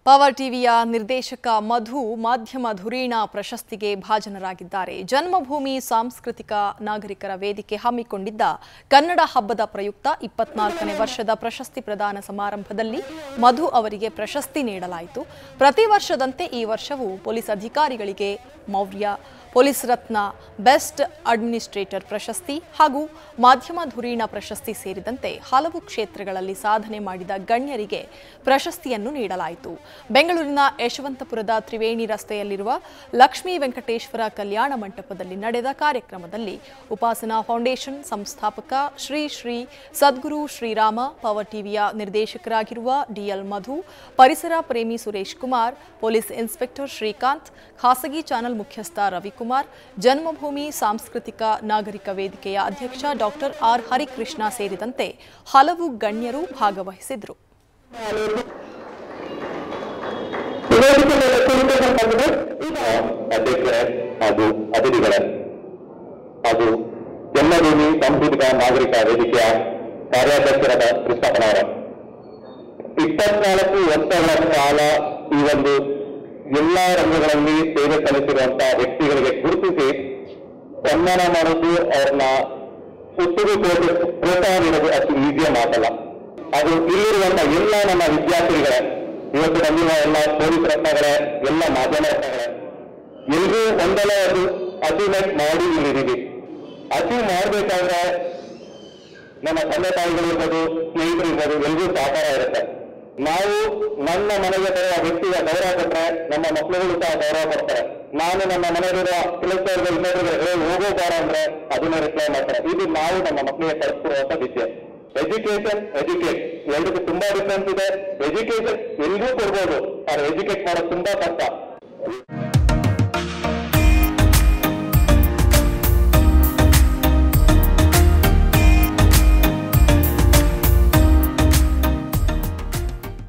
power ಟಿವಿಯ ನಿರ್ದೇಶಕ ಮಧು ಮಾಧ್ಯಮ ಧುರೀಣ ಪ್ರಶಸ್ತಿಗೆ ಭಾಜನರಾಗಿದ್ದಾರೆ ಜನ್ಮಭೂಮಿ ಸಾಂಸ್ಕೃತಿಕ ನಾಗರಿಕರ ವೇದಿಕೆ ಹಮ್ಮಿಕೊಂಡಿದ್ದ ಕನ್ನಡ ಹಬ್ಬದ ಪ್ರಯುಕ್ತ ಇಪ್ಪತ್ನಾಲ್ಕನೇ ವರ್ಷದ ಪ್ರಶಸ್ತಿ ಪ್ರದಾನ ಸಮಾರಂಭದಲ್ಲಿ ಮಧು ಅವರಿಗೆ ಪ್ರಶಸ್ತಿ ನೀಡಲಾಯಿತು ಪ್ರತಿ ವರ್ಷದಂತೆ ಈ ವರ್ಷವೂ ಪೊಲೀಸ್ ಅಧಿಕಾರಿಗಳಿಗೆ Maurya police Ratna best administrator ಪ್ರಶಸ್ತಿ ಹಾಗೂ ಮಾಧ್ಯಮ ಧುರೀಣ ಪ್ರಶಸ್ತಿ ಸೇರಿದಂತೆ ಹಲವು ಕ್ಷೇತ್ರಗಳಲ್ಲಿ ಸಾಧನೆ ಮಾಡಿದ ಗಣ್ಯರಿಗೆ ಪ್ರಶಸ್ತಿಯನ್ನು ನೀಡಲಾಯಿತು ಬೆಂಗಳೂರಿನ ಯಶವಂತಪುರದ ತ್ರಿವೇಣಿ ರಸ್ತೆಯಲ್ಲಿರುವ ಲಕ್ಷ್ಮೀ ವೆಂಕಟೇಶ್ವರ ಕಲ್ಯಾಣ ಮಂಟಪದಲ್ಲಿ ನಡೆದ ಕಾರ್ಯಕ್ರಮದಲ್ಲಿ ಉಪಾಸನಾ ಫೌಂಡೇಶನ್ ಸಂಸ್ಥಾಪಕ ಶ್ರೀ ಶ್ರೀ ಸದ್ಗುರು ಶ್ರೀರಾಮ ಪವರ್ ಟಿವಿಯ ನಿರ್ದೇಶಕರಾಗಿರುವ ಡಿಎಲ್ ಮಧು ಪರಿಸರ ಪ್ರೇಮಿ ಸುರೇಶ್ ಕುಮಾರ್ ಪೊಲೀಸ್ ಇನ್ಸ್ಪೆಕ್ಟರ್ ಶ್ರೀಕಾಂತ್ ಖಾಸಗಿ ಚಾನೆಲ್ ಮುಖ್ಯಸ್ಥ ರವಿಕುಮಾರ್ ಜನ್ಮಭೂಮಿ ಸಾಂಸ್ಕೃತಿಕ ನಾಗರಿಕ ವೇದಿಕೆಯ ಅಧ್ಯಕ್ಷ ಡಾಕ್ಟರ್ ಆರ್ ಹರಿಕೃಷ್ಣ ಸೇರಿದಂತೆ ಹಲವು ಗಣ್ಯರು ಭಾಗವಹಿಸಿದ್ರು ವೇದಿಕೆ ಮೇಲೆ ಕುಳಿತುಕೊಂಡಂತೆ ಈಗ ಅಧ್ಯಕ್ಷರೇ ಹಾಗೂ ಅತಿಥಿಗಳೇ ಹಾಗೂ ಜನ್ಮಭೂಮಿ ಸಾಂಸ್ಕೃತಿಕ ನಾಗರಿಕ ವೇದಿಕೆಯ ಕಾರ್ಯಾಧ್ಯಕ್ಷರಾದ ಕೃಷ್ಣಪ್ಪನವರ ಇಪ್ಪತ್ನಾಲ್ಕು ವರ್ಷಗಳ ಕಾಲ ಈ ಒಂದು ಎಲ್ಲಾ ರಂಗಗಳಲ್ಲಿ ಸೇವೆ ಸಲ್ಲಿಸಿರುವಂತಹ ವ್ಯಕ್ತಿಗಳಿಗೆ ಗುರುತಿಸಿ ಸನ್ಮಾನ ಮಾಡೋದು ಅವ್ರನ್ನ ಹುಟ್ಟಿಗೆ ಪ್ರೋತ್ಸಾಹ ನೀಡೋದು ಅಷ್ಟು ಈಸಿಯ ಮಾತಲ್ಲ ಅದು ಇಲ್ಲಿರುವಂತಹ ಎಲ್ಲ ನಮ್ಮ ವಿದ್ಯಾರ್ಥಿಗಳೇ ಇವತ್ತು ಬಂದಿರುವ ಎಲ್ಲ ಪೊಲೀಸ್ ರತ್ನಗಳೇ ಎಲ್ಲ ಮಾಧ್ಯಮ ರತ್ನಗಳೇ ಎಲ್ರೂ ಒಂದಲ್ಲ ಅದು ಅಚೀವ್ಮೆಂಟ್ ಮಾಡಿ ಇಲ್ಲಿದ್ದೀವಿ ಅಚೀವ್ ಮಾಡಬೇಕಾದ್ರೆ ನಮ್ಮ ತಂದೆ ತಾಯಿಗಳಿರ್ಬೋದು ಸ್ನೇಹಿತರು ಇರ್ಬೋದು ಎಲ್ರಿಗೂ ಸಹಕಾರ ಇರುತ್ತೆ ನಾವು ನನ್ನ ಮನೆಗೆ ಬರುವ ವ್ಯಕ್ತಿಯ ಗೌರವ ಕೊಟ್ಟರೆ ನಮ್ಮ ಮಕ್ಕಳುಗಳು ಸಹ ಗೌರವ ಕೊಡ್ತಾರೆ ನಾನು ನಮ್ಮ ಮನೆಯಲ್ಲಿರುವ ಕೆಲಸದವರಿಗೆ ಇನ್ನೊಬ್ಬರಿಗೆ ಏ ಹೋಗೋ ಬಾರ ಅಂದ್ರೆ ಅದನ್ನ ರಿಪ್ಲೈ ಮಾಡ್ತಾರೆ ಇದು ನಾವು ನಮ್ಮ ಮಕ್ಕಳಿಗೆ ಕಲಿಸ್ಕೊಡುವಂತ ವಿಷಯ ಎಜುಕೇಶನ್ ಎಜುಕೇಟ್ ಎರಡಕ್ಕೂ ತುಂಬಾ ಡಿಫ್ರೆನ್ಸ್ ಇದೆ ಎಜುಕೇಶನ್ ಎಲ್ರಿಗೂ ಕೊಡ್ಬೋದು ಆದ್ರೆ ಎಜುಕೇಟ್ ಮಾಡೋದು ತುಂಬಾ ಕಷ್ಟ